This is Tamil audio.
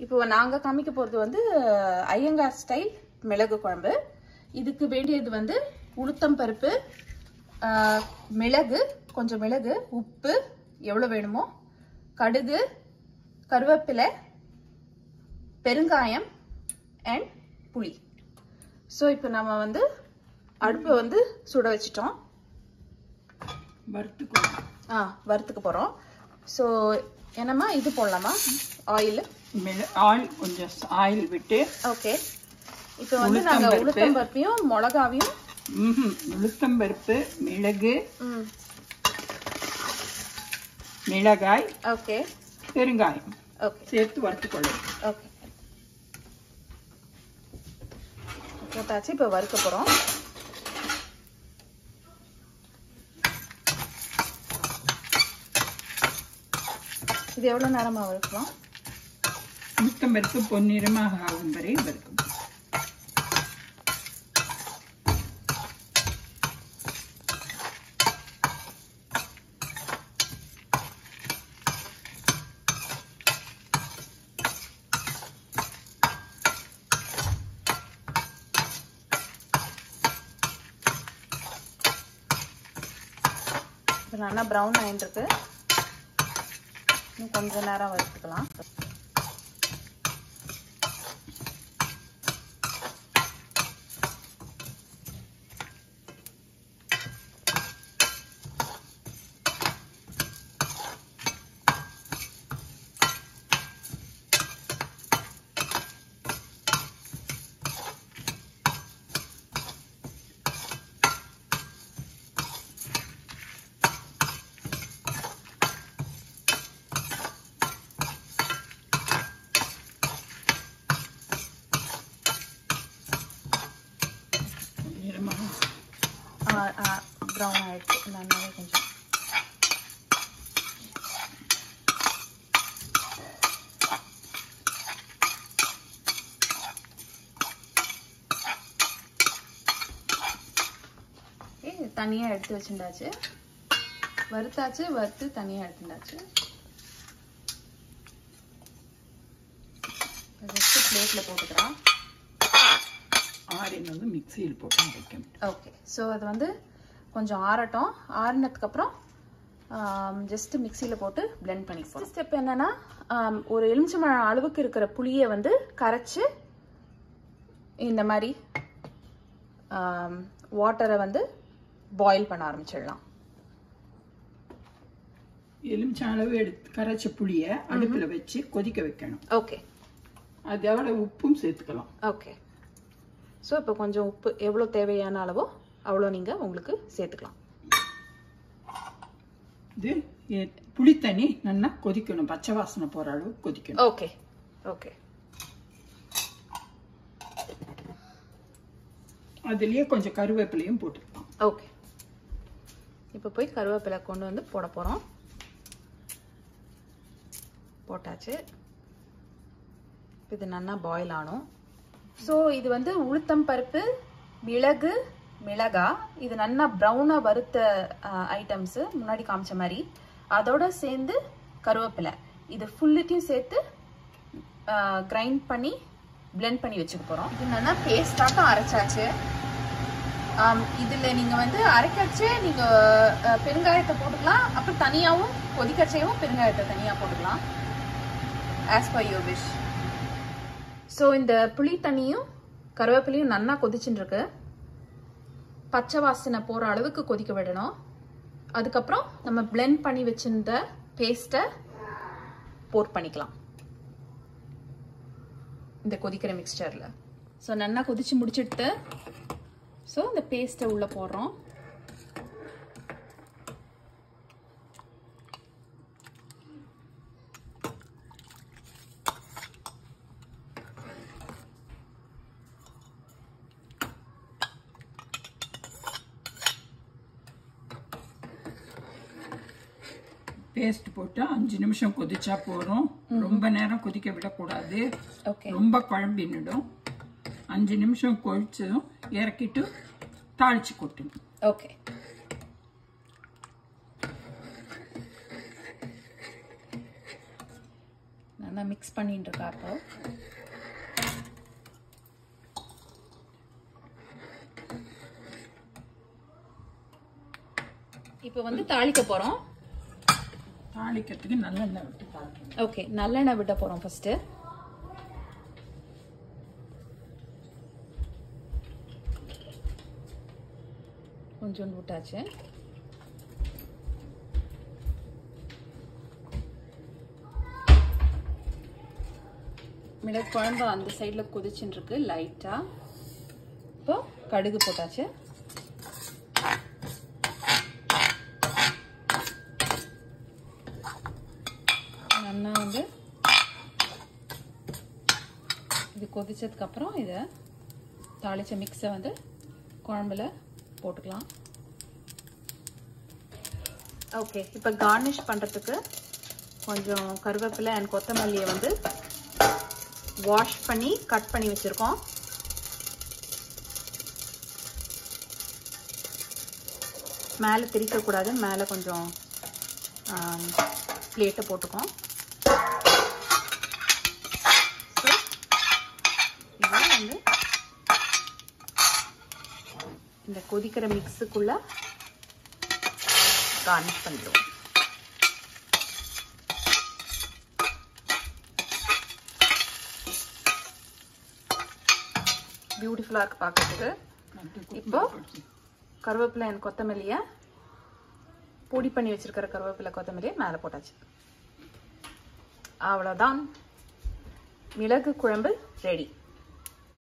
இப்போ நாங்க காமிக்க போறது வந்து அஹ், ஐயங்கார் ஸ்டைல் மிளகு குழம்பு இதுக்கு வேண்டியது வந்து உளுத்தம் பருப்பு அஹ், மிளகு கொஞ்சம் மிளகு உப்பு எவ்வளோ வேணுமோ கடுகு கருவேப்பிலை பெருங்காயம் அண்ட் புளி ஸோ இப்போ நம்ம வந்து அடுப்பை வந்து சுட வச்சிட்டோம் வறுத்துக்கணும் ஆ வறுத்துக்க போகிறோம் ஸோ என்னம்மா இது போடலாமா ஆயில் மிள ஆயில் கொஞ்சம் ஆயில் விட்டு ஓகே இப்போ வந்து நாங்கள் உளுத்தம்பருப்பு. உளுத்தம் பருப்பையும் மிளகாவையும் ம்ஹும். உளுத்தம்பருப்பு மிளகு ம் மிளகாய் ஓகே பெருங்காயம் ஓகே சேர்த்து வறுத்துக்கொள்ளணும் ஓகே போட்டாச்சு இப்போ வறுக்க போகிறோம் இது எவ்வளோ நேரமாக வறுக்கலாம் உளுத்தம்பருப்பு பொன்னிறமாக ஆகும் வரை வறுக்கும் இப்போ நல்லா ப்ரௌன் ஆகிட்டுருக்கு இன்னும் கொஞ்ச நேரம் வறுத்துக்கலாம் பொன்னிறமாக ப்ரௌன் ஆகிடுச்சு நல்லாவே கொஞ்சம் ஏய் தனியாக எடுத்து வச்சுட்டாச்சு வறுத்தாச்சு வறுத்து தனியாக எடுத்துட்டாச்சு ஜஸ்ட் பிளேட்டில் போட்டுக்கலாம் ஆறின் வந்து மிக்சியில் போட்டு வைக்கணும் ஓகே ஸோ அது வந்து கொஞ்சம் ஆறட்டும் ஆறினதுக்கப்புறம் ஜஸ்ட் மிக்சியில் போட்டு blend பண்ணி போகிறோம் ஸ்டெப் என்னன்னா ஆம், ஒரு எலுமிச்சம்பழம் அளவுக்கு இருக்கிற புளியை வந்து கரைச்சி இந்த மாதிரி வாட்டரை வந்து பாயில் பண்ண ஆரம்பிச்சிடலாம் எலுமிச்சை அளவு எடுத்து கரைச்ச புளிய அடுப்புல வச்சு கொதிக்க வைக்கணும் ஓகே அதோட உப்பும் சேர்த்துக்கலாம் ஓகே ஸோ இப்போ கொஞ்சம் உப்பு எவ்வளோ தேவையான அளவோ அவ்வளோ நீங்கள் உங்களுக்கு சேர்த்துக்கலாம் இது எ- புளி தண்ணி நல்லா கொதிக்கணும் பச்சை வாசனை போற அளவு கொதிக்கணும் ஓகே ஓகே அதுலயே கொஞ்சம் கருவேப்பிலையும் போட்டுக்கலாம் ஓகே இப்போ போய் கருவேப்பிலை கொண்டு வந்து போட போகிறோம் போட்டாச்சு இது நல்லா பாயில் ஆனும் ஸோ இது வந்து உளுத்தம் பருப்பு மிளகு மிளகா இது நல்லா ப்ரௌனாக வறுத்த ஐட்டம்ஸு முன்னாடி காமிச்ச மாதிரி அதோட சேர்ந்து கருவேப்பிலை இது ஃபுல்லுத்தையும் சேர்த்து கிரைண்ட் பண்ணி blend பண்ணி வச்சுக்க போகிறோம் இது நல்லா பேஸ்டாட்டம் அரைச்சாச்சு ஆம், இதுல நீங்க வந்து அரைக்கச்சே நீங்க அஹ், பெருங்காயத்தை போட்டுக்கலாம் அப்புறம் தனியாவும் கொதிக்கச்சேவும் பெருங்காயத்தை தனியா போட்டுக்கலாம் as per your wish so இந்த புளி தண்ணியும் கருவேப்பிலையும் நல்லா கொதிச்சுட்டு இருக்கு பச்சை வாசனை போற அளவுக்கு கொதிக்க விடணும் அதுக்கப்புறம் நம்ம blend பண்ணி வச்சிருந்த பேஸ்ட்டை போட் பண்ணிக்கலாம் இந்த கொதிக்கிற மிக்ஸ்சரில் ஸோ நல்லா கொதிச்சு முடிச்சிட்டு ஸோ இந்த பேஸ்ட்டை உள்ளே போடுறோம் பேஸ்ட் போட்டு அஞ்சு நிமிஷம் கொதிச்சா போறோம் ரொம்ப நேரம் கொதிக்க விடக்கூடாது ஓகே ரொம்ப குழம்பின்னுடும் அஞ்சு நிமிஷம் கொதிச்சதும் இறக்கிட்டு தாளிச்சு கொட்டணும் ஓகே நான் மிக்ஸ் பண்ணிட்டு இருக்கா இப்போ இப்போ வந்து தாளிக்க போறோம் தாளிக்கிறதுக்கு நல்லெண்ணெய் விட்டு தாளிக்கணும் ஓகே நல்லெண்ணெய் விட போறோம் ஃபர்ஸ்ட் கொஞ்சோண்டு விட்டாச்சு மிளகு குழம்பு அந்த சைடில் கொதிச்சுட்டு இருக்கு லைட்டா இப்போ கடுகு போட்டாச்சு நல்லா வந்து இது கொதிச்சதுக்கு அப்புறம் இதை தாளிச்ச மிக்ஸை வந்து குழம்புல போட்டுக்கலாம் ஓகே இப்போ கார்னிஷ் பண்ணுறதுக்கு கொஞ்சம் கருவேப்பிலை அண்ட் கொத்தமல்லியை வந்து வாஷ் பண்ணி கட் பண்ணி வச்சுருக்கோம் மேலே திரிக்கக்கூடாது மேலே கொஞ்சம் பிளேட்டை போட்டுக்கோம் இதை வந்து இந்த கொதிக்கிற மிக்ஸுக்குள்ள கார்னிஷ் பண்ணிடுவோம் பியூட்டிஃபுல்லாக இருக்கு பார்க்கறதுக்கு இப்போ கருவேப்பிலை அண்ட் கொத்தமல்லியை பொடி பண்ணி வச்சிருக்கிற கருவேப்பிலை கொத்தமல்லியை மேலே போட்டாச்சு அவ்வளோதான் மிளகு குழம்பு ரெடி